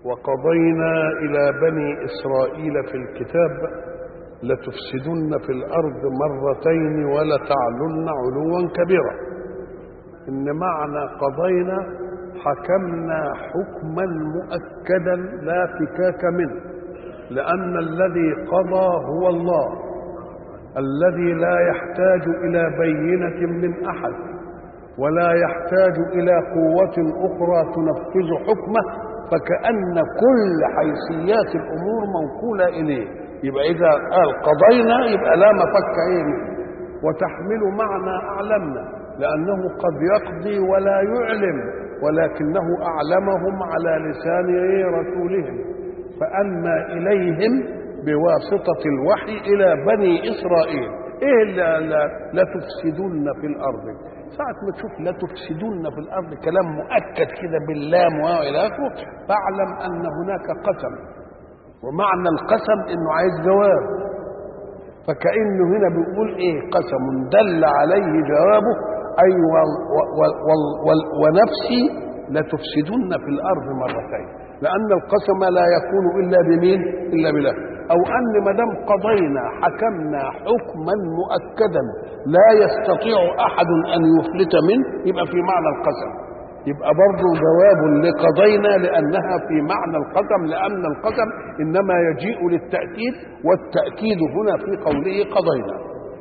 وقضينا إلى بني إسرائيل في الكتاب لتفسدن في الأرض مرتين ولتعلن علوا كبيرا إن معنى قضينا حكمنا حكما مؤكدا لا فكاك منه لأن الذي قضى هو الله الذي لا يحتاج إلى بينة من أحد ولا يحتاج إلى قوة أخرى تنفذ حكمه فكأن كل حيثيات الأمور موكولة إليه يبقى إذا قال قضينا يبقى لا مفك إيه وتحمل معنى أعلمنا لأنه قد يقضي ولا يعلم ولكنه أعلمهم على لسان رسولهم فأما إليهم بواسطة الوحي إلى بني إسرائيل إيه لا, لا, لا تفسدن في الأرض ساعة ما تشوف لا تفسدن في الأرض كلام مؤكد كده باللام وإلى آخره فاعلم أن هناك قسم ومعنى القسم إنه عايز جواب فكأنه هنا بيقول إيه قسم دل عليه جوابه أي وال وال وال وال ونفسي لتفسدن في الأرض مرتين لأن القسم لا يكون إلا بمين إلا بالله أو أن ما دام قضينا حكمنا حكما مؤكدا لا يستطيع أحد أن يفلت منه يبقى في معنى القسم يبقى برضه جواب لقضينا لأنها في معنى القسم لأن القسم إنما يجيء للتأكيد والتأكيد هنا في قوله قضينا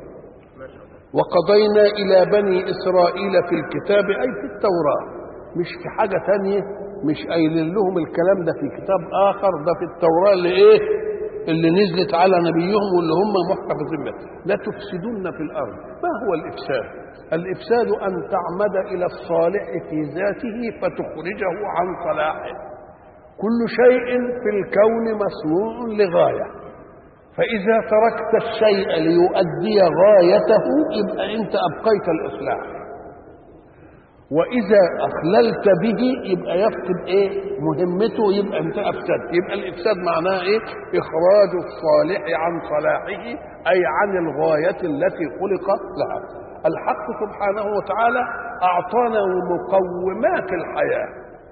وقضينا إلى بني إسرائيل في الكتاب أي في التوراة مش في حاجة ثانية مش قايلين لهم الكلام ده في كتاب آخر ده في التوراة اللي إيه اللي نزلت على نبيهم واللي هم محتفظين به لا تفسدن في الارض ما هو الافساد الافساد ان تعمد الى الصالح في ذاته فتخرجه عن صلاحه كل شيء في الكون مصنوع لغايه فاذا تركت الشيء ليؤدي غايته يبقى انت ابقيت الاصلاح واذا اخللت به يبقى يفقد ايه مهمته يبقى انت افسد يبقى الافساد معناه ايه اخراج الصالح عن صلاحه اي عن الغايه التي خلق لها الحق سبحانه وتعالى اعطانا مقومات الحياه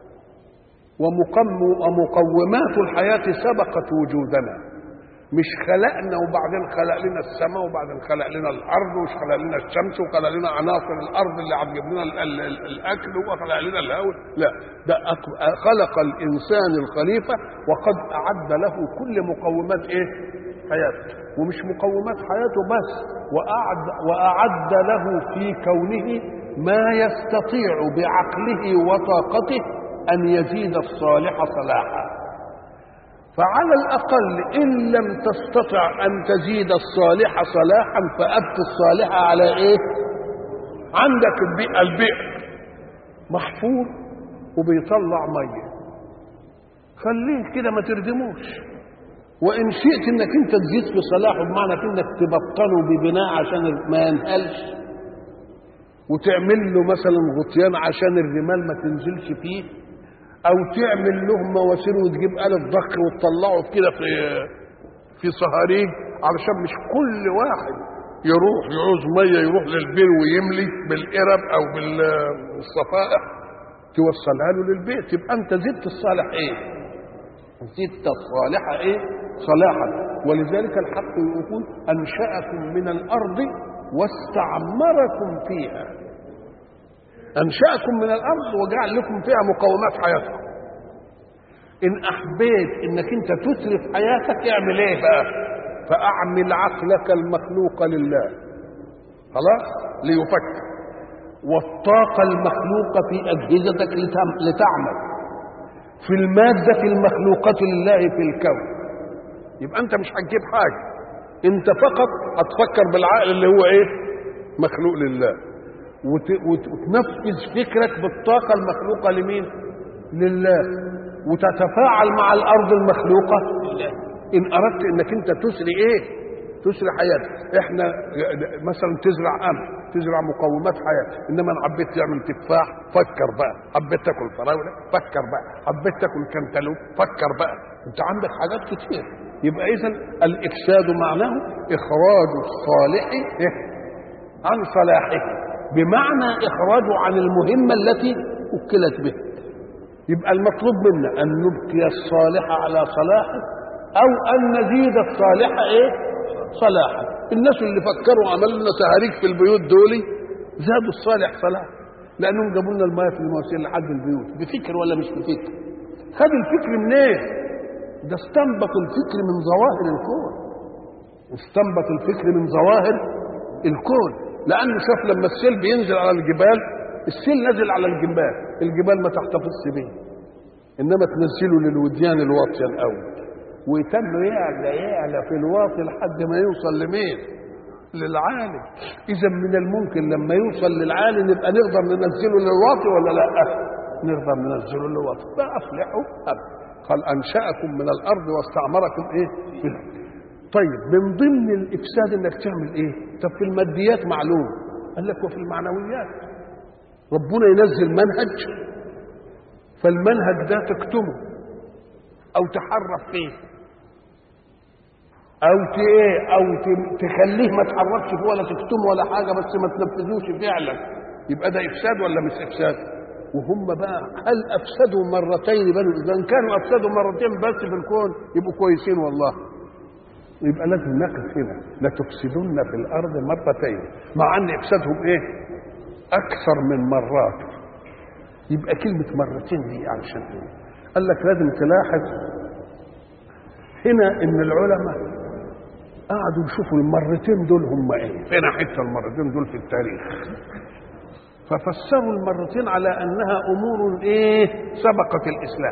ومقومات الحياه سبقت وجودنا مش خلقنا وبعدين خلق لنا السماء وبعدين خلق لنا الارض ومش خلق لنا الشمس وخلق لنا عناصر الارض اللي هتجيب لنا الاكل وخلق لنا الهواء لا ده خلق الانسان الخليفه وقد اعد له كل مقومات ايه حياته ومش مقومات حياته بس وأعد, واعد له في كونه ما يستطيع بعقله وطاقته ان يزيد الصالح صلاحا فعلى الأقل إن لم تستطع أن تزيد الصالح صلاحا فأبت الصالح على إيه؟ عندك البئر, البئر محفور وبيطلع مية خليه كده ما تردموش وإن شئت إنك أنت تزيد في صلاحه بمعنى إنك تبطله ببناء عشان ما ينهلش وتعمل له مثلا غطيان عشان الرمال ما تنزلش فيه او تعمل له مواسير وتجيب آلة ضخ وتطلعه كده في في صهاريج علشان مش كل واحد يروح يعوز ميه يروح للبير ويملي بالقرب او بالصفائح توصلها له للبيت يبقى انت زدت الصالح ايه؟ زدت الصالح ايه؟ صلاحا ولذلك الحق يقول انشاكم من الارض واستعمركم فيها أنشأكم من الأرض وجعل لكم فيها مقومات حياتكم إن أحبيت إنك أنت تتلف حياتك اعمل إيه بقى؟ فأعمل عقلك المخلوق لله خلاص؟ ليفكر والطاقة المخلوقة في أجهزتك لتعمل في المادة المخلوقة لله في الكون يبقى أنت مش هتجيب حاجة أنت فقط هتفكر بالعقل اللي هو إيه؟ مخلوق لله وتنفذ فكرك بالطاقة المخلوقة لمين؟ لله وتتفاعل مع الأرض المخلوقة لله إن أردت إنك أنت تسري إيه؟ تسري حياتك إحنا مثلا تزرع قمح تزرع مقومات حياة إنما أنا حبيت تعمل تفاح فكر بقى حبيت تاكل فراولة فكر بقى حبيت تاكل كنتالوب فكر بقى أنت عندك حاجات كتير يبقى إذا الإفساد معناه إخراج الصالح عن صلاحه بمعنى إخراجه عن المهمة التي وكلت به يبقى المطلوب منا ان نبقي الصالح على صلاحه او ان نزيد الصالح ايه صلاحا الناس اللي فكروا عملوا لنا سهاريك في البيوت دولي زادوا الصالح صلاح لانهم جابوا لنا المايه في المواسير لحد البيوت بفكر ولا مش بفكر خد الفكر منين إيه؟ ده استنبط الفكر من ظواهر الكون استنبط الفكر من ظواهر الكون لانه شاف لما السيل بينزل على الجبال السيل نزل على الجبال الجبال ما تحتفظش به انما تنزله للوديان الواطيه الاول ويتم يعلى يعلى في الواطي لحد ما يوصل لمين للعالي اذا من الممكن لما يوصل للعالي نبقى نقدر ننزله للواطي ولا لا نقدر ننزله للواطي فافلحوا أبدا قال انشاكم من الارض واستعمركم ايه منها طيب من ضمن الافساد انك تعمل ايه طب في الماديات معلوم قال لك وفي المعنويات ربنا ينزل منهج فالمنهج ده تكتمه او تحرف فيه او ت ايه او تخليه ما تحركش فيه ولا تكتمه ولا حاجه بس ما تنفذوش فعلا يبقى ده افساد ولا مش افساد وهم بقى هل افسدوا مرتين بنو اذا كانوا افسدوا مرتين بس في الكون يبقوا كويسين والله يبقى لازم نقف هنا لتفسدن في الارض مرتين مع ان افسادهم ايه اكثر من مرات يبقى كلمه مرتين دي علشان ايه قال لك لازم تلاحظ هنا ان العلماء قعدوا يشوفوا المرتين دول هم ايه فين حته المرتين دول في التاريخ ففسروا المرتين على انها امور ايه سبقت الاسلام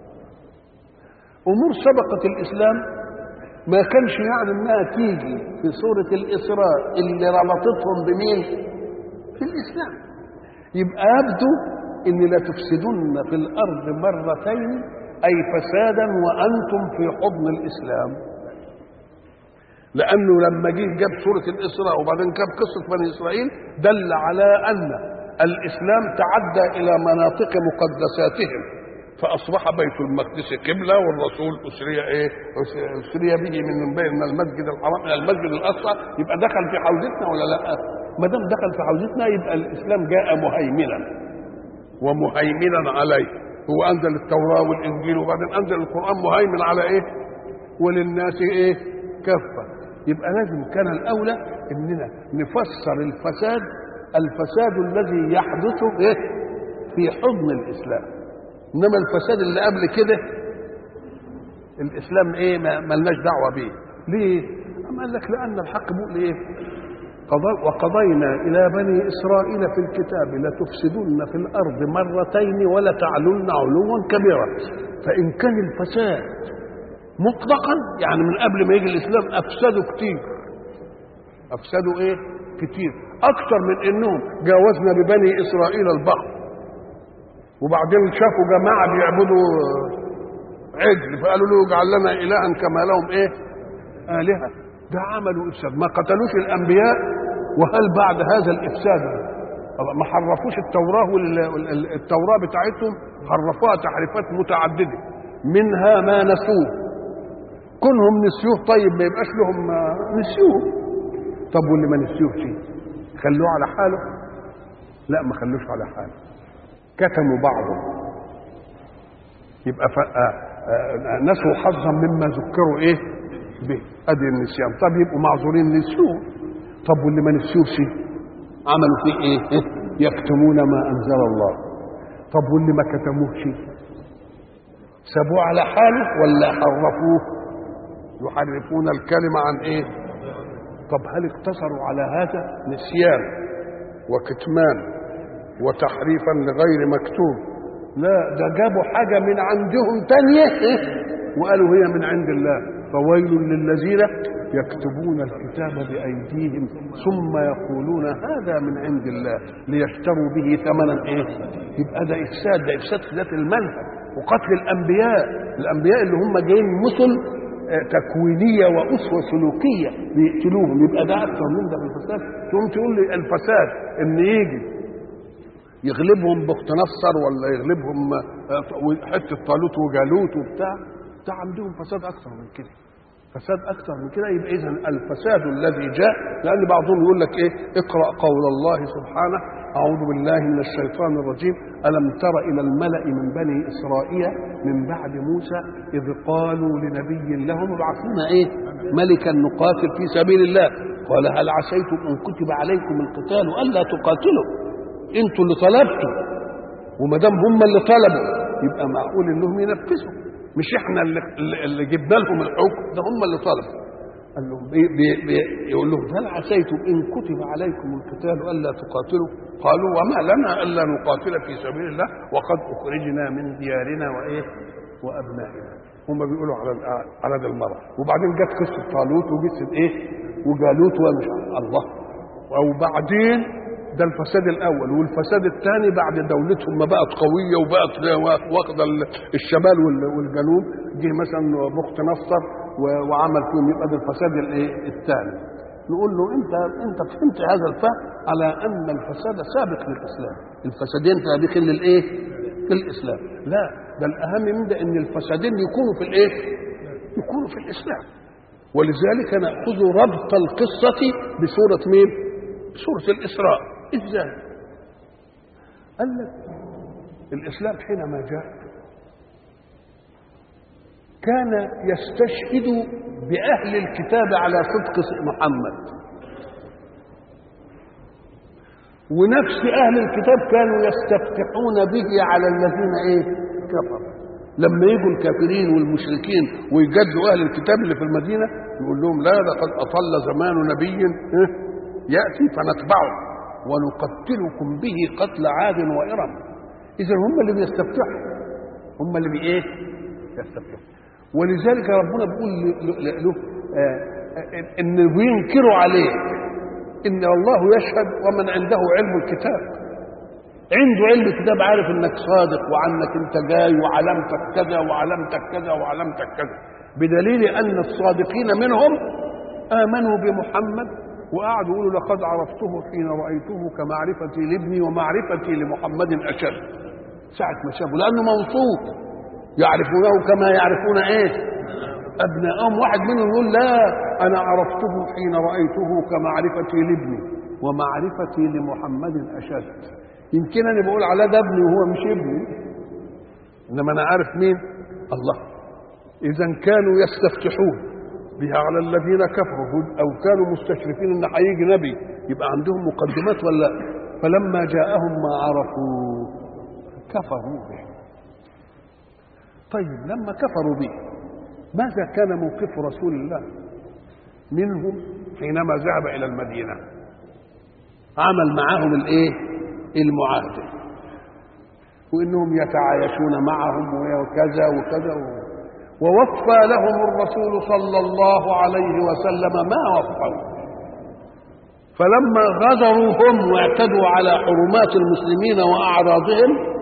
امور سبقت الاسلام ما كانش يعني انها تيجي في سوره الاسراء اللي ربطتهم بمين في الاسلام يبقى يبدو ان لا تفسدن في الارض مرتين اي فسادا وانتم في حضن الاسلام لانه لما جه جاب سوره الاسراء وبعدين جاب قصه بني اسرائيل دل على ان الاسلام تعدى الى مناطق مقدساتهم فاصبح بيت المقدس قبله والرسول اسري ايه اسري به من بين المسجد الحرام الى المسجد الاقصى يبقى دخل في حوزتنا ولا لا ما دام دخل في حوزتنا يبقى الاسلام جاء مهيمنا ومهيمنا عليه هو انزل التوراه والانجيل وبعدين انزل القران مهيمن على ايه وللناس ايه كافه يبقى لازم كان الاولى اننا نفسر الفساد الفساد الذي يحدث ايه في حضن الاسلام انما الفساد اللي قبل كده الاسلام ايه ما ملناش دعوه بيه ليه أما قال لك لان الحق بيقول ايه وقضينا إلى بني إسرائيل في الكتاب لتفسدن في الأرض مرتين ولتعلن علوا كبيرا فإن كان الفساد مطلقا يعني من قبل ما يجي الإسلام أفسدوا كتير أفسدوا إيه؟ كتير أكثر من إنهم جاوزنا ببني إسرائيل البحر وبعدين شافوا جماعة بيعبدوا عجل فقالوا له اجعل لنا إلها كما لهم إيه؟ آلهة ده عملوا افساد ما قتلوش الانبياء وهل بعد هذا الافساد ما حرفوش التوراه التوراه بتاعتهم حرفوها تحريفات متعدده منها ما نسوه كونهم نسيوه طيب ما يبقاش لهم نسيوه طب واللي ما نسيوهش خلوه على حاله لا ما خلوش على حاله كتموا بعضهم يبقى نسوا حظا مما ذكروا ايه به ادي النسيان طب يبقوا معذورين نسيوه طب واللي ما نسيوش عملوا فيه ايه يكتمون ما انزل الله طب واللي ما كتموش سابوه على حاله ولا حرفوه يحرفون الكلمة عن ايه طب هل اقتصروا على هذا نسيان وكتمان وتحريفا لغير مكتوب لا ده جابوا حاجة من عندهم تانية وقالوا هي من عند الله فويل للذين يكتبون الكتاب بأيديهم ثم يقولون هذا من عند الله ليشتروا به ثمنا ايه يبقى ده افساد ده افساد في ذات المنهج وقتل الانبياء الانبياء اللي هم جايين مثل تكوينية وأسوة سلوكية بيقتلوهم يبقى ده أكثر من ده في الفساد تقوم تقول لي الفساد إن يجي يغلبهم بخت نصر ولا يغلبهم حتة طالوت وجالوت وبتاع ده عندهم فساد أكثر من كده فساد اكثر من كده يبقى اذا الفساد الذي جاء لان بعضهم يقول لك ايه اقرا قول الله سبحانه اعوذ بالله من الشيطان الرجيم الم تر الى الملا من بني اسرائيل من بعد موسى اذ قالوا لنبي لهم ابعث لنا ايه ملكا نقاتل في سبيل الله قال هل عسيتم ان كتب عليكم القتال الا تقاتلوا انتوا اللي طلبتوا وما دام هم اللي طلبوا يبقى معقول انهم ينفذوا مش احنا اللي, اللي جبنا لهم الحكم ده هم اللي طلبوا قال لهم بي بي بي يقول لهم هل عسيتم ان كتب عليكم القتال الا تقاتلوا قالوا وما لنا الا نقاتل في سبيل الله وقد اخرجنا من ديارنا وايه وابنائنا هم بيقولوا على على ده المره وبعدين جت قصه طالوت وقصه ايه وجالوت ومش الله وبعدين ده الفساد الاول والفساد الثاني بعد دولتهم ما بقت قويه وبقت واخده الشمال والجنوب جه مثلا بخت نصر وعمل فيهم يبقى ده الفساد الايه الثاني نقول له انت انت فهمت هذا الفهم على ان الفساد سابق للاسلام الفسادين سابقين للايه في الاسلام لا ده الاهم من ده ان الفسادين يكونوا في الايه يكونوا في الاسلام ولذلك ناخذ ربط القصه بسوره مين سوره الاسراء ازاي قال لك الاسلام حينما جاء كان يستشهد باهل الكتاب على صدق محمد ونفس اهل الكتاب كانوا يستفتحون به على الذين ايه كفروا لما يجوا الكافرين والمشركين ويجدوا اهل الكتاب اللي في المدينه يقول لهم لا لقد اطل زمان نبي ياتي فنتبعه ونقتلكم به قتل عاد وإرم إذا هم اللي بيستفتحوا هم اللي بإيه؟ يستفتحوا ولذلك ربنا بيقول له إن بينكروا عليك إن الله يشهد ومن عنده علم الكتاب عنده علم الكتاب عارف انك صادق وعنك انت جاي وعلامتك كذا وعلامتك كذا وعلامتك كذا بدليل ان الصادقين منهم امنوا بمحمد وقعدوا يقولوا لقد عرفته حين رأيته كمعرفتي لابني ومعرفتي لمحمد أشد ساعة ما شافوا لأنه موصوف يعرفونه كما يعرفون إيه أبناءهم واحد منهم يقول لا أنا عرفته حين رأيته كمعرفتي لابني ومعرفتي لمحمد أشد يمكن أنا بقول على ده ابني وهو مش ابني إنما أنا عارف مين الله إذا كانوا يستفتحون بها على الذين كفروا او كانوا مستشرفين ان هيجي نبي يبقى عندهم مقدمات ولا فلما جاءهم ما عرفوا كفروا به طيب لما كفروا به ماذا كان موقف رسول الله منهم حينما ذهب الى المدينه عمل معهم الايه المعاهده وانهم يتعايشون معهم وكذا وكذا و... ووفى لهم الرسول صلى الله عليه وسلم ما وفوا فلما غدروا هم واعتدوا على حرمات المسلمين واعراضهم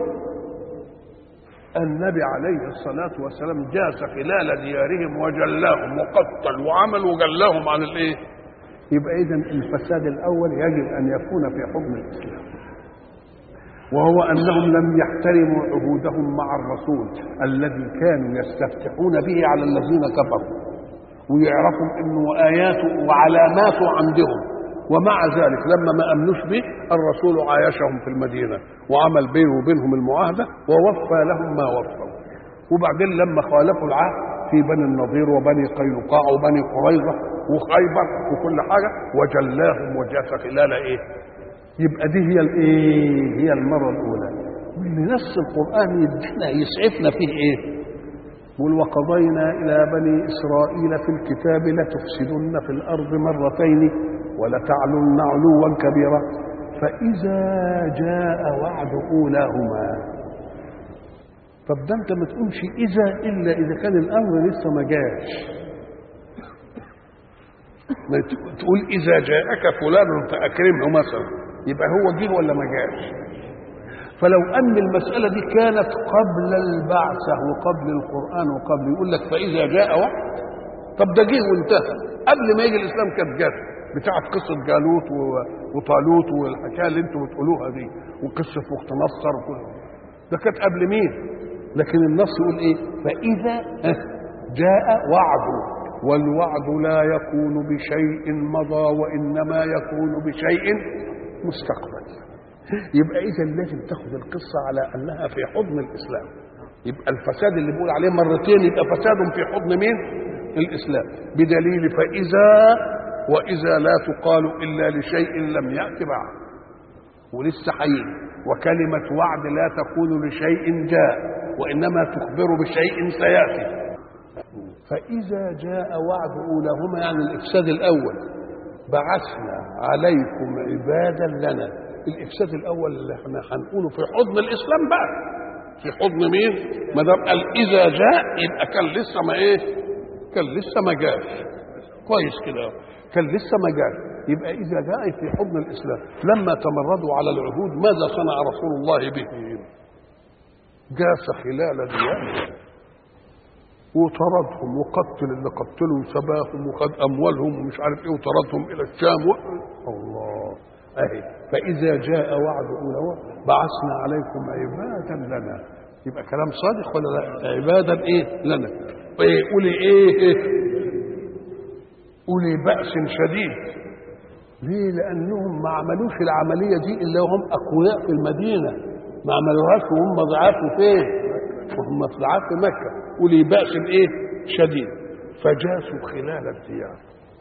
النبي عليه الصلاة والسلام جاس خلال ديارهم وجلاهم وقتل وعمل وجلاهم عن الايه؟ يبقى إذا الفساد الأول يجب أن يكون في حكم الإسلام وهو انهم لم يحترموا عهودهم مع الرسول الذي كانوا يستفتحون به على الذين كفروا ويعرفوا انه اياته وعلاماته عندهم ومع ذلك لما ما امنوش به الرسول عايشهم في المدينه وعمل بينه وبينهم المعاهده ووفى لهم ما وفوا وبعدين لما خالفوا العهد في بني النضير وبني قينقاع وبني قريظه وخيبر وكل حاجه وجلاهم وجاس خلال ايه؟ يبقى دي هي الايه هي المره الاولى واللي نص القران يدينا يسعفنا فيه ايه يقول وقضينا الى بني اسرائيل في الكتاب لتفسدن في الارض مرتين ولتعلن علوا كبيرا فاذا جاء وعد اولاهما طب ده انت ما تقولش اذا الا اذا كان الامر لسه ما جاش ما تقول اذا جاءك فلان فاكرمه مثلا يبقى هو جه ولا ما جاش فلو ان المساله دي كانت قبل البعثه وقبل القران وقبل يقول لك فاذا جاء وقت طب ده جه وانتهى قبل ما يجي الاسلام كانت جت بتاعت قصه جالوت وطالوت والحكايه اللي انتم بتقولوها دي وقصه وقت نصر وكل ده كانت قبل مين لكن النص يقول ايه فاذا جاء وعد والوعد لا يكون بشيء مضى وإنما يكون بشيء مستقبل يبقى إذا لازم تاخد القصة على أنها في حضن الإسلام يبقى الفساد اللي بيقول عليه مرتين يبقى فساد في حضن مين؟ الإسلام بدليل فإذا وإذا لا تقال إلا لشيء لم يأت بعد ولسه هيجي وكلمة وعد لا تكون لشيء جاء وإنما تخبر بشيء سيأتي فإذا جاء وعد أولاهما يعني الإفساد الأول بعثنا عليكم عبادا لنا الإفساد الأول اللي احنا هنقوله في حضن الإسلام بقى في حضن مين؟ ما دام قال إذا جاء يبقى كان لسه ما إيه؟ كان لسه ما جاش كويس كده كان لسه ما جاش يبقى إذا جاء في حضن الإسلام لما تمردوا على العهود ماذا صنع رسول الله بهم؟ جاس خلال ديارهم وطردهم وقتل اللي قتلوا وسباهم وخد اموالهم ومش عارف ايه وطردهم الى الشام و... الله اهي فاذا جاء وعد اولاهما بعثنا عليكم عبادا لنا يبقى كلام صادق ولا لا عبادا ايه لنا ايه قولي ايه, إيه؟ قولي بأس شديد ليه لانهم ما عملوش العمليه دي الا وهم اقوياء في المدينه ما عملوهاش وهم ضعاف فين وهم ضعاف في مكه ولي بأس ايه شديد فجاسوا خلال الديار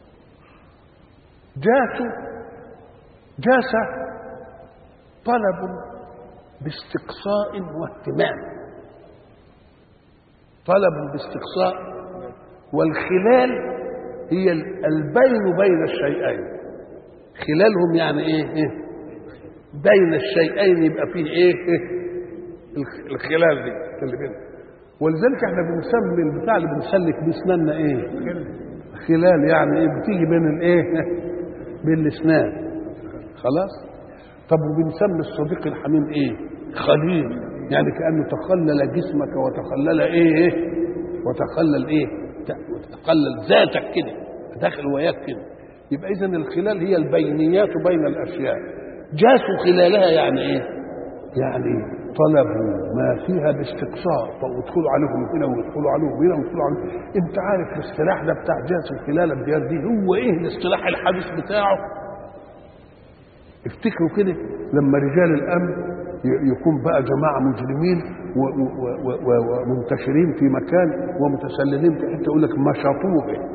جاسوا جاس طلب باستقصاء واهتمام طلب باستقصاء والخلال هي البين بين الشيئين خلالهم يعني ايه, إيه؟ بين الشيئين يبقى فيه ايه, إيه؟ الخلال دي اللي بينهم ولذلك احنا بنسمي البتاع اللي بنسلك باسناننا ايه خلال يعني ايه بتيجي بين الايه بين الاسنان خلاص طب وبنسمي الصديق الحميم ايه خليل يعني كانه تخلل جسمك وتخلل ايه, إيه؟ وتخلل ايه وتخلل ذاتك كده داخل وياك كده يبقى اذا الخلال هي البينيات بين الاشياء جاسوا خلالها يعني ايه يعني طلبوا ما فيها باستقصاء فادخلوا عليهم هنا ويدخلوا عليهم هنا ويدخلوا عليهم انت عارف الاصطلاح ده بتاع جاسم خلال الديار دي هو ايه الاصطلاح الحديث بتاعه افتكروا كده لما رجال الامن يكون بقى جماعه مجرمين ومنتشرين في مكان ومتسللين في حته يقول لك مشطوه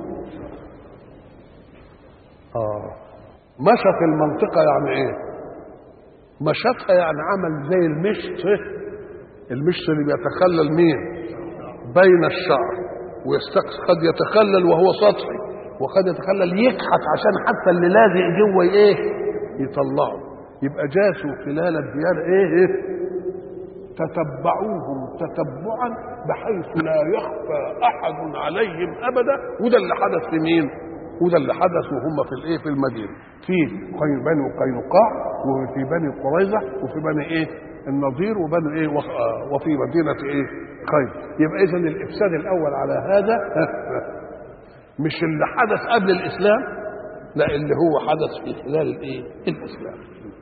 اه مشط المنطقه يعني ايه مشطها يعني عمل زي المشط المشط اللي بيتخلل مين بين الشعر ويستقص قد يتخلل وهو سطحي وقد يتخلل يكحت عشان حتى اللي لازق جوه ايه يطلعه يبقى جاسوا خلال الديار ايه, إيه؟ تتبعوهم تتبعا بحيث لا يخفى احد عليهم ابدا وده اللي حدث في مين وده اللي حدث وهم في الايه في المدينه في بني قينقاع وفي بني قريظه وفي بني ايه النضير وبني ايه وفي مدينه ايه خير يبقى اذا الافساد الاول على هذا مش اللي حدث قبل الاسلام لا اللي هو حدث في خلال الايه الاسلام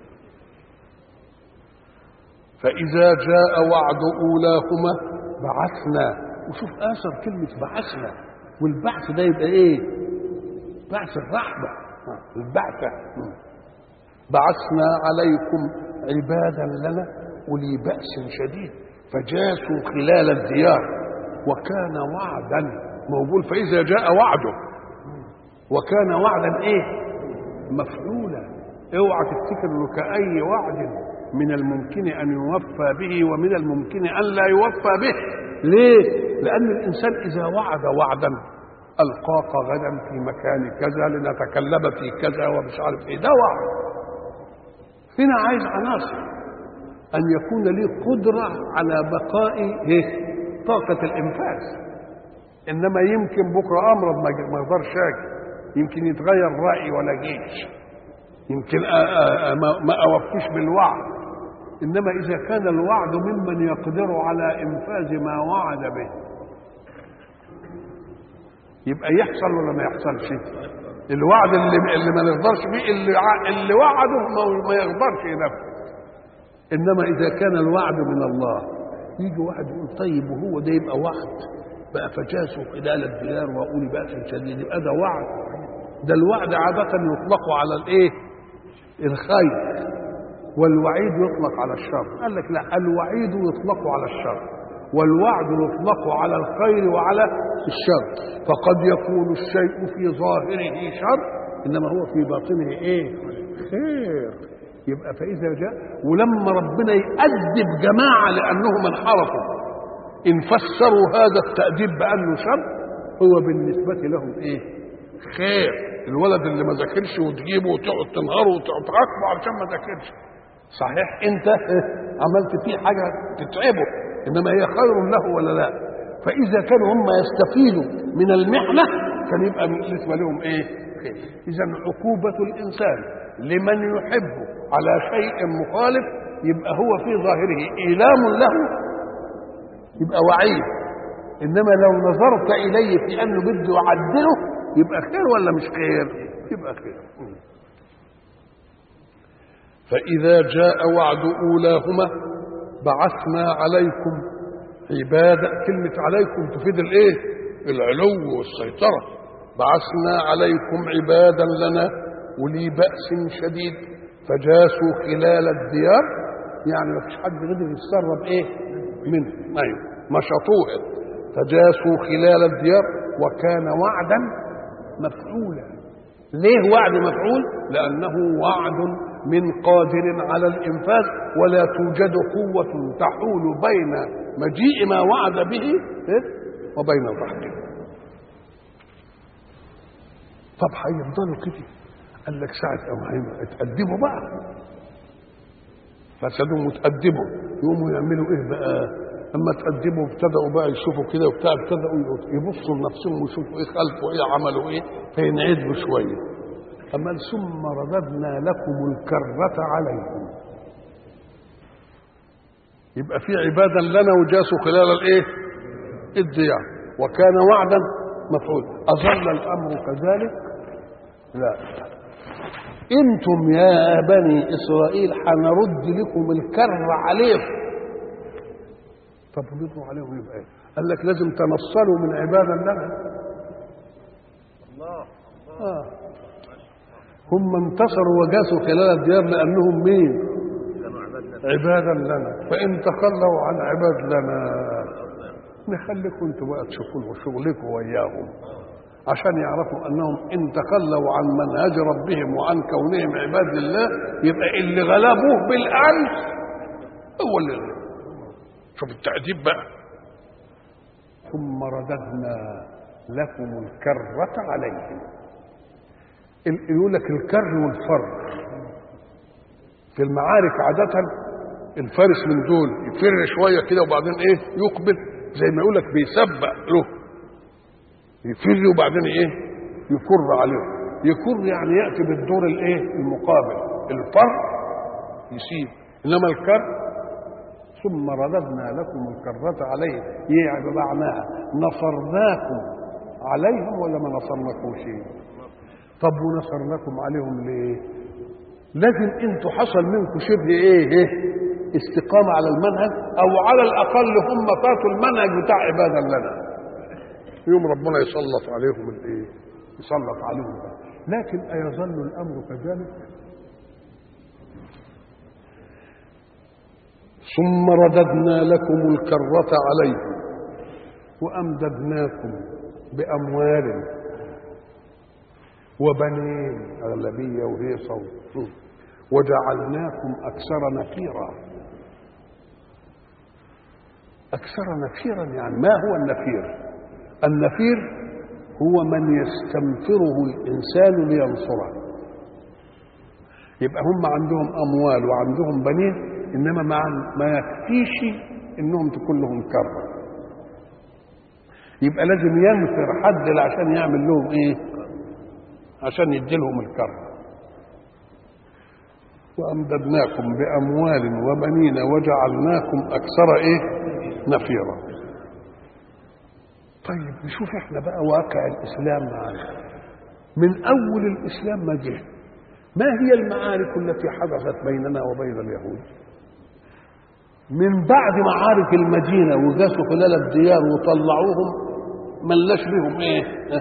فاذا جاء وعد اولاهما بعثنا وشوف اثر كلمه بعثنا والبعث ده يبقى ايه بعث الرحمة البعثة بعثنا عليكم عبادا لنا أولي بأس شديد فجاسوا خلال الديار وكان وعدا موجود فإذا جاء وعده وكان وعدا إيه مفعولا اوعى تفتكر انه كأي وعد من الممكن أن يوفى به ومن الممكن أن لا يوفى به ليه؟ لأن الإنسان إذا وعد وعدا ألقاك غدا في مكان كذا لنتكلم في كذا ومش عارف ايه ده وعد هنا عايز عناصر أن يكون لي قدرة على بقاء إيه؟ طاقة الإنفاذ إنما يمكن بكرة أمرض ما أقدرش أجي يمكن يتغير رأيي ولا جيش يمكن ما أوفيش بالوعد إنما إذا كان الوعد ممن يقدر على إنفاذ ما وعد به يبقى يحصل ولا ما يحصلش الوعد اللي اللي ما نقدرش بيه اللي اللي وعده ما, ما يقدرش ينفذ انما اذا كان الوعد من الله يجي واحد يقول طيب وهو ده يبقى وعد بقى فجاسوا خلال الديار واولي باس شديد يبقى ده وعد ده الوعد عاده يطلق على الايه الخير والوعيد يطلق على الشر قال لك لا الوعيد يطلق على الشر والوعد يطلق على الخير وعلى الشر فقد يكون الشيء في ظاهره شر انما هو في باطنه ايه خير يبقى فاذا جاء ولما ربنا يأدب جماعه لانهم انحرفوا ان فسروا هذا التأديب بانه شر هو بالنسبه لهم ايه خير الولد اللي ما ذاكرش وتجيبه وتقعد تنهره وتعاقبه علشان ما ذاكرش صحيح انت عملت فيه حاجه تتعبه انما هي خير له ولا لا فاذا كانوا هم يستفيدوا من المحنه كان يبقى بالنسبه لهم ايه خير اذا عقوبه الانسان لمن يحبه على شيء مخالف يبقى هو في ظاهره ايلام له يبقى وعيد انما لو نظرت اليه في انه بده يعدله يبقى خير ولا مش خير يبقى خير فإذا جاء وعد أولاهما بعثنا عليكم عبادة كلمة عليكم تفيد الإيه؟ العلو والسيطرة بعثنا عليكم عبادا لنا ولي بأس شديد فجاسوا خلال الديار يعني ما فيش حد قدر يتسرب إيه؟ منه أيوه مشطوها فجاسوا خلال الديار وكان وعدا مفعولا ليه وعد مفعول؟ لأنه وعد من قادر على الانفاذ ولا توجد قوه تحول بين مجيء ما وعد به وبين الرحمه طب هيفضلوا كده قال لك ساعة أما اتقدموا بقى فسدوا متقدموا يقوموا يعملوا ايه بقى اما تقدموا ابتدأوا بقى يشوفوا كده وبتاع ابتدأوا يبصوا لنفسهم ويشوفوا ايه خلفوا ايه عملوا ايه فينعدوا شويه أما ثم رددنا لكم الكرة عليكم يبقى في عبادا لنا وجاسوا خلال الايه الديار وكان وعدا مفعول أظل الأمر كذلك لا انتم يا بني اسرائيل هنرد لكم الكر عليكم طب ردوا عليهم يبقى ايه قال لك لازم تنصلوا من عبادا لنا الله آه. هم انتصروا وجاسوا خلال الديار لانهم مين كانوا عبادنا عبادا لنا فان تخلوا عن عباد لنا نخليكم انتوا بقى تشوفوا شغلكم وياهم عشان يعرفوا انهم ان تخلوا عن منهج ربهم وعن كونهم عباد لله يبقى اللي غلبوه بالامس هو اللي غلب شوف التأديب بقى ثم رددنا لكم الكرة عليهم ال- يقول لك الكر والفر في المعارك عادة الفارس من دول يفر شوية كده وبعدين ايه يقبل زي ما يقول لك بيسبق له يفر وبعدين ايه يكر عليه يكر يعني يأتي بالدور الايه المقابل الفر يسيب انما الكر ثم رددنا لكم الكرة عليه يعني بمعناها نصرناكم عليهم ولا ما نصرناكم شيء طب ونصرناكم عليهم ليه لازم انتوا حصل منكم شبه ايه, إيه؟ استقامة على المنهج او على الاقل هم فاتوا المنهج بتاع عبادا لنا يوم ربنا يسلط عليهم الايه يسلط عليهم ده. لكن ايظل الامر كذلك ثم رددنا لكم الكرة عليهم وأمددناكم بأموال وبنين أغلبية وهيصة و- وجعلناكم أكثر نفيرا أكثر نفيرا يعني ما هو النفير النفير هو من يستنفره الإنسان لينصره يبقى هم عندهم أموال وعندهم بنين إنما ما, ما يكفيش إنهم تكون لهم كرة يبقى لازم ينفر حد عشان يعمل لهم إيه عشان يدي لهم الكرة وأمددناكم بأموال وبنين وجعلناكم أكثر إيه نفيرا طيب نشوف احنا بقى واقع الإسلام معانا من أول الإسلام ما جه ما هي المعارك التي حدثت بيننا وبين اليهود من بعد معارك المدينة وجاسوا خلال الديار وطلعوهم ملناش بهم ايه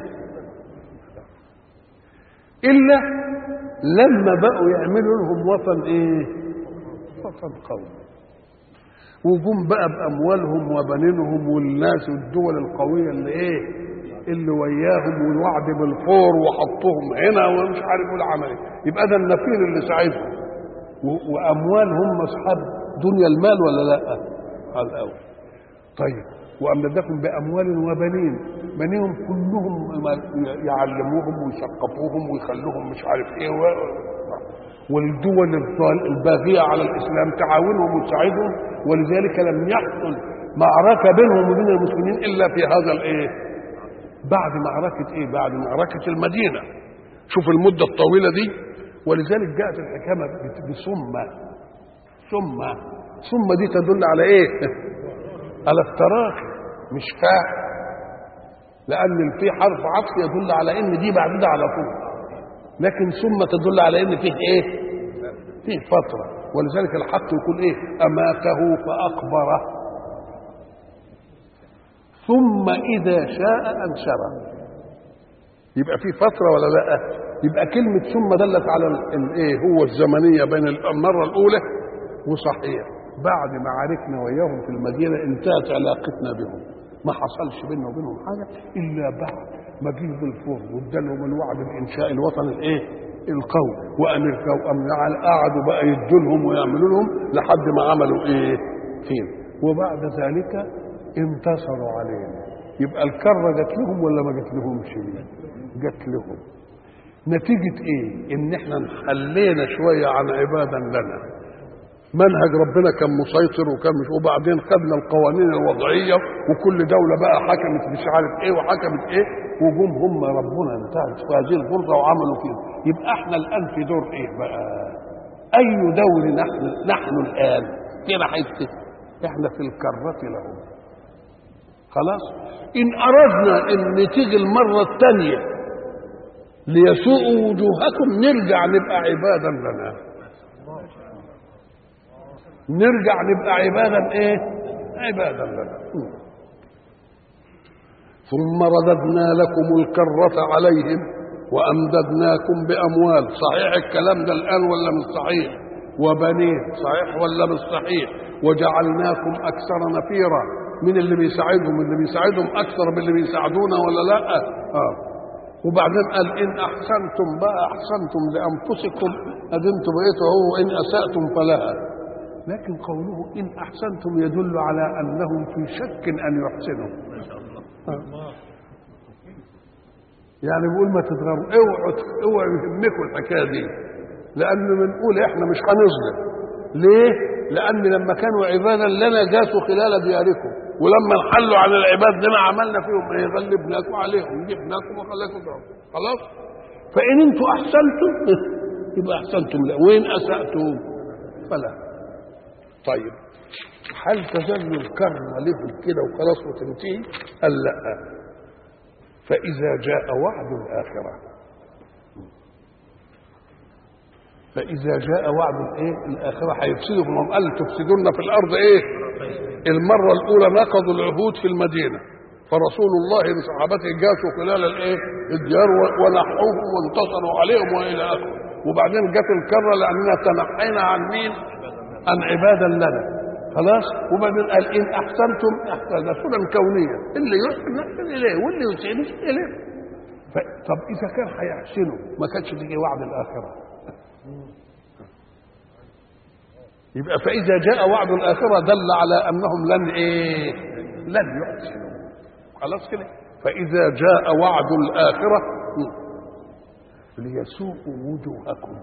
الا لما بقوا يعملوا لهم وطن ايه وطن قومي وجم بقى باموالهم وبنينهم والناس والدول القويه اللي ايه اللي وياهم والوعد بالفور وحطهم هنا ومش عارف ايه العمل يبقى ده النفير اللي ساعدهم و- واموال هم اصحاب دنيا المال ولا لا؟ على الاول طيب وامددكم باموال وبنين بنيهم كلهم يعلموهم ويثقفوهم ويخلوهم مش عارف ايه و... والدول الضال- الباغيه على الاسلام تعاونهم وتساعدهم ولذلك لم يحصل معركه بينهم وبين المسلمين الا في هذا الايه؟ بعد معركه ايه؟ بعد معركه المدينه شوف المده الطويله دي ولذلك جاءت الحكامه بت- بثم ثم ثم دي تدل على ايه؟ على التراخي مش فاء لان في حرف عطف يدل على ان دي بعدها على طول لكن ثم تدل على ان فيه ايه فيه فتره ولذلك الحق يقول ايه اماته فاقبره ثم اذا شاء انشره يبقى في فتره ولا لا يبقى كلمه ثم دلت على ال- الايه هو الزمنيه بين المره الاولى وصحيح بعد معاركنا وياهم في المدينه انتهت علاقتنا بهم ما حصلش بيننا وبينهم حاجه الا بعد ما جه بالفور وادالهم الوعد بانشاء الوطن الايه القوي وامريكا وامن قعدوا بقى يدوا لهم ويعملوا لهم لحد ما عملوا ايه فين وبعد ذلك انتصروا علينا يبقى الكره جت لهم ولا ما جت لهمش جت لهم نتيجة ايه ان احنا انحلينا شوية عن عبادا لنا منهج ربنا كان مسيطر وكان مش وبعدين خدنا القوانين الوضعية وكل دولة بقى حكمت مش عارف ايه وحكمت ايه وجم هم ربنا انتهت في هذه الفرصة وعملوا كده يبقى احنا الان في دور ايه بقى اي دور نحن نحن الان فينا حته احنا في الكرة لهم خلاص ان اردنا ان تيجي المرة الثانية ليسوءوا وجوهكم نرجع نبقى عبادا لنا نرجع نبقى عبادا ايه عبادا لنا ثم رددنا لكم الكرة عليهم وأمددناكم بأموال صحيح الكلام ده الآن ولا مش صحيح وبنين صحيح ولا مش صحيح وجعلناكم أكثر نفيرا من اللي بيساعدهم اللي بيساعدهم أكثر من اللي بيساعدونا ولا لا آه. وبعدين قال إن أحسنتم بقى أحسنتم لأنفسكم أدنتم بقيتوا هو إن أسأتم فلها لكن قوله إن أحسنتم يدل على أنهم في شك أن يحسنوا آه. يعني بيقول ما تتغروا اوعوا اوعوا يهمكم الحكايه دي لان بنقول احنا مش هنظلم ليه؟ لان لما كانوا عبادا لنا جاسوا خلال دياركم ولما انحلوا عن العباد لنا عملنا فيهم ايه؟ غلبناكم عليهم جبناكم وخلاكم تروحوا خلاص؟ فان انتم احسنتم يبقى احسنتم لا وين اساتم فلا طيب هل تزل الكرة لهم كده وخلاص وتنتهي؟ قال لا فإذا جاء وعد الآخرة فإذا جاء وعد الإيه؟ الآخرة هيفسدكم هم قال تفسدون في الأرض إيه؟ المرة الأولى نقضوا العهود في المدينة فرسول الله بصحابته جاسوا خلال الإيه؟ الديار ونحوهم وانتصروا عليهم وإلى آخره وبعدين جت الكرة لأننا تنحينا عن مين؟ عن عبادا لنا خلاص وبعدين قال ان احسنتم احسن ده سنن كونيه اللي يحسن نحسن اليه واللي يسيء نسيء اليه ف- طب اذا كان هيحسنوا ما كانش تيجي وعد الاخره يبقى فاذا جاء وعد الاخره دل على انهم لن ايه لن يحسنوا خلاص كده فاذا جاء وعد الاخره ليسوءوا وجوهكم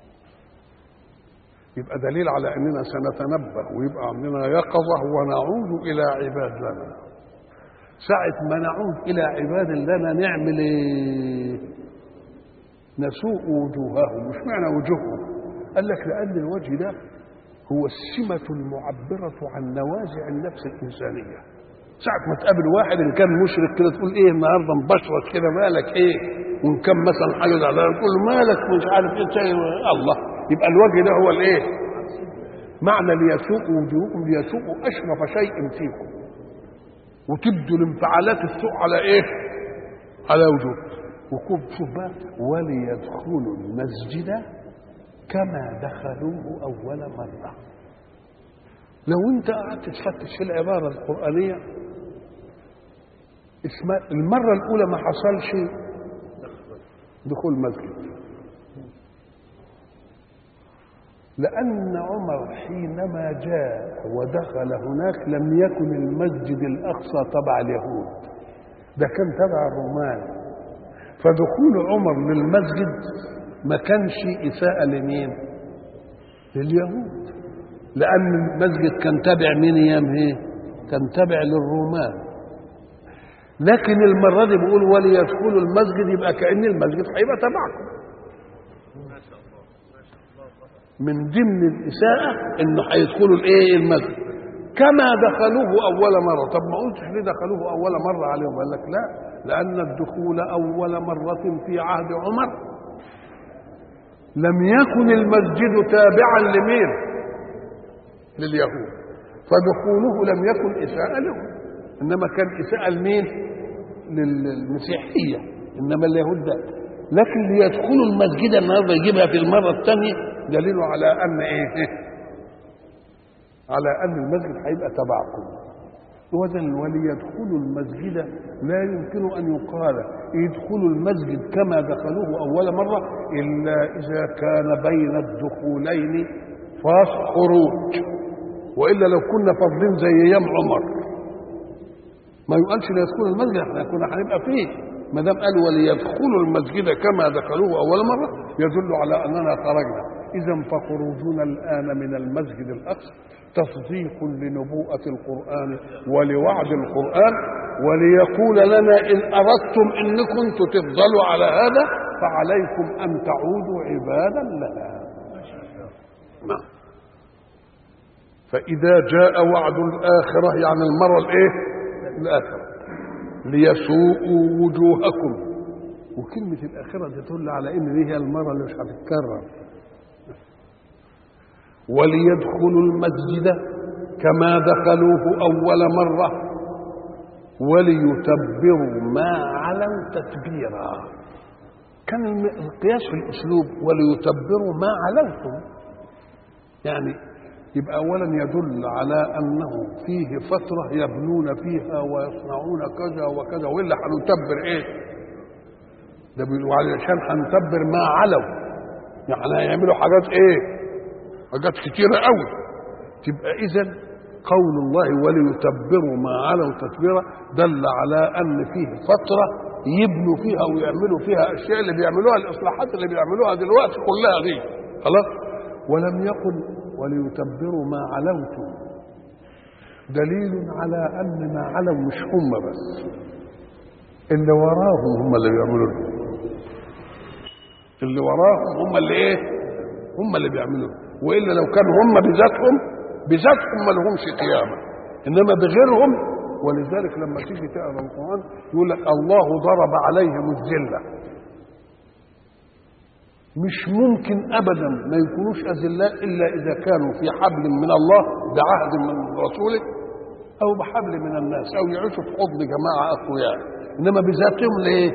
يبقى دليل على اننا سنتنبه ويبقى عندنا يقظه ونعود الى عباد لنا ساعة ما نعود إلى عباد لنا نعمل إيه؟ نسوء وجوههم مش معنى وجوههم قال لك لأن الوجه ده هو السمة المعبرة عن نوازع النفس الإنسانية ساعة ما تقابل واحد إن كان مشرك كده تقول إيه النهاردة مبشرك كده مالك إيه وإن كان مثلا حاجة زعلان تقول له مالك مش عارف إيه تاني الله يبقى الوجه ده هو الإيه معنى ليسوء وجوهكم ليسوء أشرف شيء فيكم وتبدو الانفعالات السوء على ايه على وجوه وكوب شوف بقى وليدخلوا المسجد كما دخلوه اول مره لو انت قعدت تفتش في العباره القرانيه اسمها المره الاولى ما حصلش دخول مسجد لأن عمر حينما جاء ودخل هناك لم يكن المسجد الأقصى تبع اليهود ده كان تبع الرومان فدخول عمر للمسجد ما كانش إساءة لمين؟ لليهود لأن المسجد كان تابع مين أيام إيه؟ كان تابع للرومان لكن المرة دي بيقول وليدخلوا المسجد يبقى كأن المسجد هيبقى تبعكم من ضمن الإساءة إنه هيدخلوا الإيه المسجد كما دخلوه أول مرة طب ما قلتش ليه دخلوه أول مرة عليهم قال لك لا لأن الدخول أول مرة في عهد عمر لم يكن المسجد تابعا لمين لليهود فدخوله لم يكن إساءة لهم إنما كان إساءة لمين للمسيحية إنما اليهود ده لكن ليدخلوا المسجد النهارده يجيبها في المرة الثانية دليل على ان ايه على ان المسجد هيبقى تبعكم وذن وليدخلوا المسجد لا يمكن ان يقال يدخلوا المسجد كما دخلوه اول مره الا اذا كان بين الدخولين فاس خروج والا لو كنا فاضلين زي ايام عمر ما يقالش ليدخلوا المسجد احنا كنا هنبقى فيه ما دام قال وليدخلوا المسجد كما دخلوه اول مره يدل على اننا خرجنا إذا فخروجنا الآن من المسجد الأقصى تصديق لنبوءة القرآن ولوعد القرآن وليقول لنا إن أردتم إنكم تفضلوا على هذا فعليكم أن تعودوا عبادا لنا نعم فإذا جاء وعد الآخرة يعني المرة الإيه؟ الآخرة ليسوءوا وجوهكم وكلمة الآخرة دي تدل على إن دي هي المرة اللي مش هتتكرر وليدخلوا المسجد كما دخلوه أول مرة وليتبروا ما علوا تتبيرا كان القياس في الأسلوب وليتبروا ما علوتم يعني يبقى أولا يدل على أنه فيه فترة يبنون فيها ويصنعون كذا وكذا وإلا هنتبر إيه؟ ده بيقولوا علشان هنتبر ما علوا يعني هيعملوا حاجات إيه؟ حاجات كتيرة قوي تبقى إذا قول الله وليتبروا ما علوا تتبيرا دل على أن فيه فترة يبنوا فيها ويعملوا فيها أشياء اللي بيعملوها الإصلاحات اللي بيعملوها دلوقتي كلها دي خلاص ولم يقل وليتبروا ما علوتم دليل على أن ما علوا مش هم بس اللي وراهم هم اللي بيعملوا لهم اللي وراهم هم اللي ايه هم اللي بيعملوا والا لو كانوا هم بذاتهم بذاتهم ما لهمش قيامه انما بغيرهم ولذلك لما تيجي تقرا القران يقول لك الله ضرب عليهم الذله مش ممكن ابدا ما يكونوش اذلاء الا اذا كانوا في حبل من الله بعهد من رسوله او بحبل من الناس او يعيشوا في حضن جماعه اقوياء انما بذاتهم ليه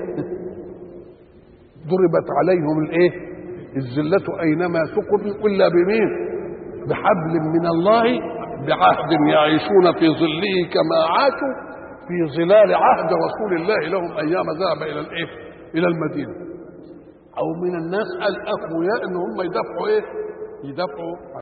ضربت عليهم الايه الذلة أينما سقطوا إلا بمين بحبل من الله بعهد يعيشون في ظله كما عاشوا في ظلال عهد رسول الله لهم أيام ذهب إلى الإيه إلى المدينة أو من الناس الأقوياء إن هم يدافعوا إيه يدافعوا